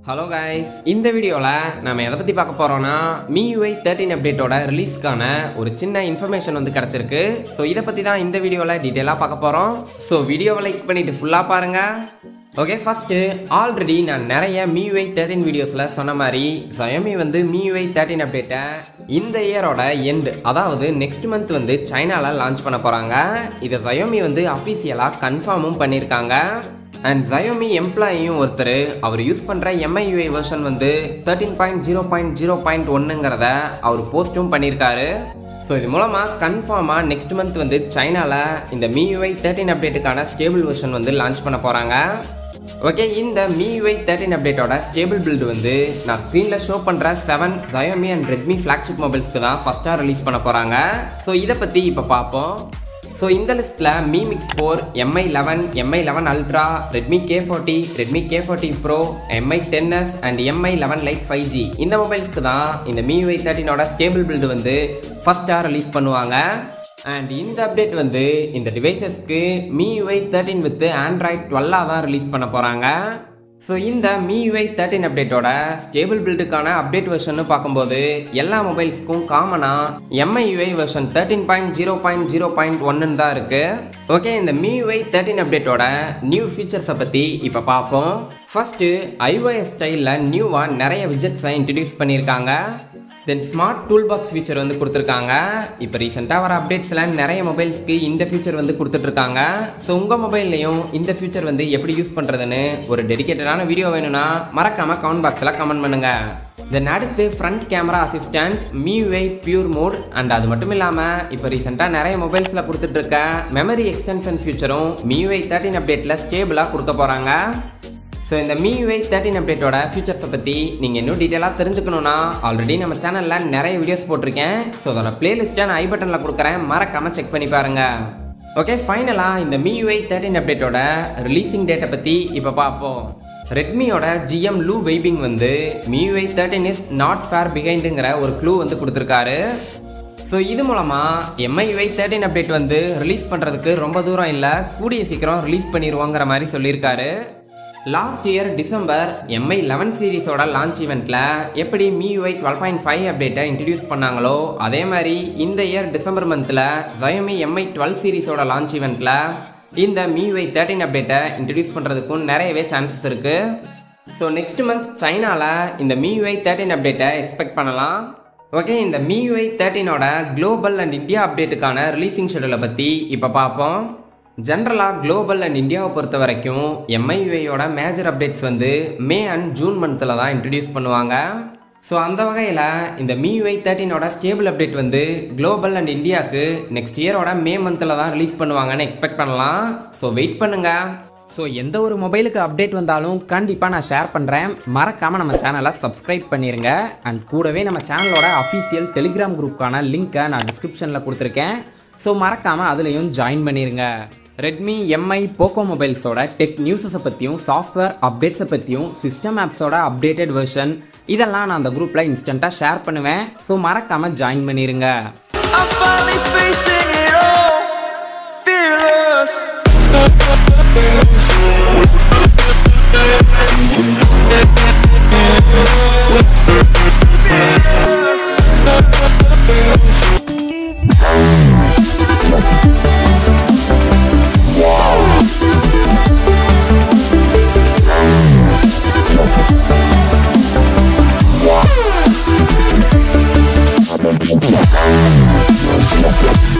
Hello guys இந்த வீடியோவில் நம்ம எதை பற்றி பார்க்க போகிறோம்னா MIUI தேர்ட்டின் அப்டேட்டோட ரிலீஸ்க்கான ஒரு சின்ன இன்ஃபர்மேஷன் வந்து கிடச்சிருக்கு ஸோ இதை பற்றி தான் இந்த வீடியோவில் டீட்டெயிலாக பார்க்க போகிறோம் ஸோ வீடியோவை லைக் பண்ணிவிட்டு ஃபுல்லாக பாருங்கள் ஓகே ஃபஸ்ட்டு ஆல்ரெடி நான் நிறைய MIUI தேர்ட்டின் வீடியோஸில் சொன்ன மாதிரி Xiaomi வந்து MIUI தேர்ட்டின் அப்டேட்டை இந்த இயரோட எண்டு அதாவது நெக்ஸ்ட் மந்த் வந்து சைனாவில் லான்ச் பண்ண போகிறாங்க இதை Xiaomi வந்து அஃபீஷியலாக கன்ஃபார்மும் பண்ணியிருக்காங்க அண்ட் Xiaomi எம்ப்ளாயியும் ஒருத்தர் அவர் யூஸ் பண்ணுற MIUI வெர்ஷன் வந்து thirteen point zero point zero point ஒன்றுங்கிறத அவர் போஸ்ட்டும் பண்ணியிருக்காரு ஸோ இது மூலமாக கன்ஃபார்மாக நெக்ஸ்ட் மந்த் வந்து சைனாவில் இந்த MIUI தேர்ட்டின் அப்டேட்டுக்கான ஸ்டேபிள் வெர்ஷன் வந்து லான்ச் பண்ண போகிறாங்க ஓகே இந்த MIUI தேர்ட்டின் அப்டேட்டோட ஸ்டேபிள் பில்டு வந்து நான் ஸ்க்ரீனில் ஷோ பண்ணுற seven Xiaomi and Redmi flagship மொபைல்ஸ்க்கு தான் ஃபஸ்ட்டாக ரிலீஸ் பண்ண போகிறாங்க ஸோ இதை பற்றி இப்போ பார்ப்போம் ஸோ இந்த லிஸ்ட்டில் Mi Mix four Mi eleven Mi eleven ultra Redmi K forty Redmi K forty pro Mi ten S and Mi eleven lite five G இந்த மொபைல்ஸ்க்கு தான் இந்த MIUI தேர்ட்டினோட ஸ்டேபிள் பில்டு வந்து ஃபஸ்ட்டாக ரிலீஸ் பண்ணுவாங்க அண்ட் இந்த அப்டேட் வந்து இந்த டிவைசஸ்க்கு MIUI தேர்ட்டின் வித் ஆண்ட்ராய்ட் டுவெல்லாக தான் ரிலீஸ் பண்ண போகிறாங்க ஸோ இந்த MIUI தேர்ட்டின் அப்டேட்டோட ஸ்டேபிள் பில்டுக்கான அப்டேட் வெர்ஷன் பார்க்கும்போது எல்லா மொபைல்ஸ்க்கும் காமனாக MIUI version thirteen point zero point zero point ஒன்னு தான் இருக்குது ஓகே இந்த MIUI தேர்ட்டின் அப்டேட்டோட நியூ ஃபீச்சர்ஸை பற்றி இப்போ பார்ப்போம் ஃபர்ஸ்ட்டு iOS ஸ்டைலில் நியூவாக நிறைய விஜெட்ஸை இன்ட்ரடியூஸ் பண்ணியிருக்காங்க then smart tool box feature வந்து கொடுத்துருக்காங்க இப்போ ரீசெண்டாக வர அப்டேட்ஸில் நிறைய மொபைல்ஸ்க்கு இந்த ஃபீச்சர் வந்து கொடுத்துட்ருக்காங்க ஸோ உங்கள் மொபைல்லையும் இந்த ஃபீச்சர் வந்து எப்படி யூஸ் பண்ணுறதுன்னு ஒரு டெடிகேட்டடான வீடியோ வேணும்னா மறக்காமல் கமெண்ட் பாக்ஸில் கமெண்ட் பண்ணுங்கள் தென் அடுத்து front camera assistant MIUI pure mode and அது மட்டும் இல்லாமல் இப்போ ரீசெண்டாக நிறைய மொபைல்ஸில் கொடுத்துட்ருக்க மெமரி எக்ஸ்டென்ஷன் ஃபீச்சரும் MIUI தேர்ட்டின் அப்டேட்டில் ஸ்டேபிளாக கொடுக்க போகிறாங்க ஸோ இந்த MIUI தேர்ட்டின் அப்டேட்டோட ஃபீச்சர்ஸை பற்றி நீங்கள் இன்னும் டீட்டெயிலாக தெரிஞ்சுக்கணுன்னா ஆல்ரெடி நம்ம சேனலில் நிறைய வீடியோஸ் போட்டிருக்கேன் ஸோ அதோட பிளேலிஸ்ட்டை நான் ஐ பட்டனில் கொடுக்குறேன் மறக்காமல் செக் பண்ணி பாருங்கள் ஓகே ஃபைனலாக இந்த MIUI தேர்ட்டின் அப்டேட்டோட ரிலீசிங் டேட்டை பற்றி இப்போ பார்ப்போம் ரெட்மியோட ஜிஎம் லூ வெய்பிங் வந்து MIUI thirteen is not far பிஹைண்டுங்கிற ஒரு க்ளூ வந்து கொடுத்துருக்காரு ஸோ இது மூலமாக MIUI தேர்ட்டின் அப்டேட் வந்து ரிலீஸ் பண்ணுறதுக்கு ரொம்ப தூரம் இல்லை கூடிய சீக்கிரம் ரிலீஸ் பண்ணிடுவோங்கிற மாதிரி சொல்லியிருக்காரு last year December Mi eleven சீரிஸோட லான்ச் ஈவெண்ட்டில் எப்படி MIUI டுவெல் பாயிண்ட் ஃபைவ் அப்டேட்டை இன்ட்ரடியூஸ் பண்ணாங்களோ அதே மாதிரி இந்த இயர் டிசம்பர் மந்தில் Xiaomi எம்ஐ டுவெல் சீரிஸோட லான்ச் ஈவெண்ட்டில் இந்த MIUI தேர்ட்டின் அப்டேட்டை இன்ட்ரடியூஸ் பண்ணுறதுக்கும் நிறையவே சான்சஸ் இருக்குது ஸோ நெக்ஸ்ட் மந்த் சைனாவில் இந்த MIUI தேர்ட்டின் அப்டேட்டை எக்ஸ்பெக்ட் பண்ணலாம் ஓகே இந்த MIUI தேர்ட்டினோட குளோபல் அண்ட் இந்தியா அப்டேட்டுக்கான ரிலீசிங் ஷெடியூலை பற்றி இப்போ பார்ப்போம் ஜென்ரலாக குளோபல் அண்ட் இந்தியாவை பொறுத்த வரைக்கும் எம்ஐயுஐயோட மேஜர் அப்டேட்ஸ் வந்து மே அண்ட் ஜூன் மந்தில் தான் இன்ட்ரடியூஸ் பண்ணுவாங்க ஸோ அந்த வகையில் இந்த MIUI தேர்ட்டினோட ஸ்டேபிள் அப்டேட் வந்து குளோபல் அண்ட் இந்தியாவுக்கு நெக்ஸ்ட் இயரோட மே மந்தில் தான் ரிலீஸ் பண்ணுவாங்கன்னு எக்ஸ்பெக்ட் பண்ணலாம் ஸோ வெயிட் பண்ணுங்கள் ஸோ எந்த ஒரு மொபைலுக்கு அப்டேட் வந்தாலும் கண்டிப்பாக நான் ஷேர் பண்ணுறேன் மறக்காமல் நம்ம சேனலை சப்ஸ்கிரைப் பண்ணிடுங்க அண்ட் கூடவே நம்ம சேனலோட அஃபீஷியல் டெலிகிராம் குரூப்க்கான லிங்க்கை நான் டிஸ்கிரிப்ஷனில் கொடுத்துருக்கேன் ஸோ மறக்காமல் அதுலேயும் ஜாயின் பண்ணிடுங்க ரெட்மி எம்ஐ போக்கோ மொபைல்ஸோட டெக் நியூஸஸை பற்றியும் சாஃப்ட்வேர் அப்டேட்ஸை பற்றியும் சிஸ்டம் ஆப்ஸோட அப்டேட்டட் வெர்ஷன் இதெல்லாம் நான் அந்த குரூப்பில் இன்ஸ்டண்ட்டாக ஷேர் பண்ணுவேன் ஸோ மறக்காமல் ஜாயின் பண்ணிடுங்க I'm finally facing it all, fearless. Wow.